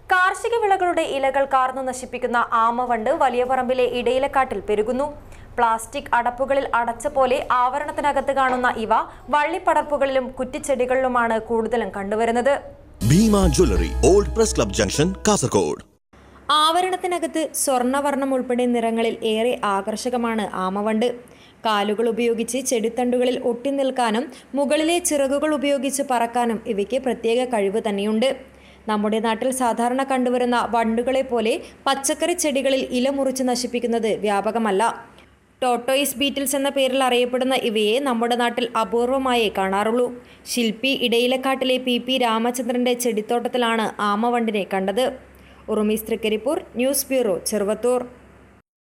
കാർഷിക വിളകളുടെ ഇലകൾ കാർന്നു നശിപ്പിക്കുന്ന ആമവണ്ട് വലിയ പറമ്പിലെ ഇടയിലക്കാട്ടിൽ പെരുകുന്നു പ്ലാസ്റ്റിക് അടപ്പുകളിൽ അടച്ച പോലെ ആവരണത്തിനകത്ത് കാണുന്ന ഇവ വള്ളിപ്പടർപ്പുകളിലും കുറ്റിച്ചെടികളിലുമാണ് കൂടുതലും കണ്ടുവരുന്നത് Bhima jewellery old press club junction Kasaragod ആവരണത്തിനകത്ത് സ്വർണ്ണവർണ്ണം ഉൾപ്പെടെ നിറങ്ങളിൽ ഏറെ ആകർഷകമാണ് ആമവണ്ട് കാലുകൾ ഉപയോഗിച്ച് ചെടിത്തണ്ടുകളിൽ ഒട്ടി നിൽക്കാനും മുകളിലെ ചിറകുകൾ ഉപയോഗിച്ച് പറക്കാനും ഇവയ്ക്ക് പ്രത്യേക കഴിവ് തന്നെയുണ്ട് നമ്മുടെ നാട്ടിൽ സാധാരണ കണ്ടുവരുന്ന വണ്ടുകളെ പോലെ പച്ചക്കറി ചെടികളിൽ ഇല മുറിച്ച് നശിപ്പിക്കുന്നത് വ്യാപകമല്ല ടോട്ടോയിസ് ബീറ്റിൽസ് എന്ന പേരിൽ അറിയപ്പെടുന്ന ഇവയെ നമ്മുടെ നാട്ടിൽ അപൂർവമായേ കാണാറുള്ളൂ ശില്പി ഇടയിലക്കാട്ടിലെ പി പി രാമചന്ദ്രന്റെ ചെടിത്തോട്ടത്തിലാണ് ആമവണ്ടിനെ കണ്ടത് ഉറുമീസ് തൃക്കരിപ്പൂർ ന്യൂസ് ബ്യൂറോ ചെറുവത്തൂർ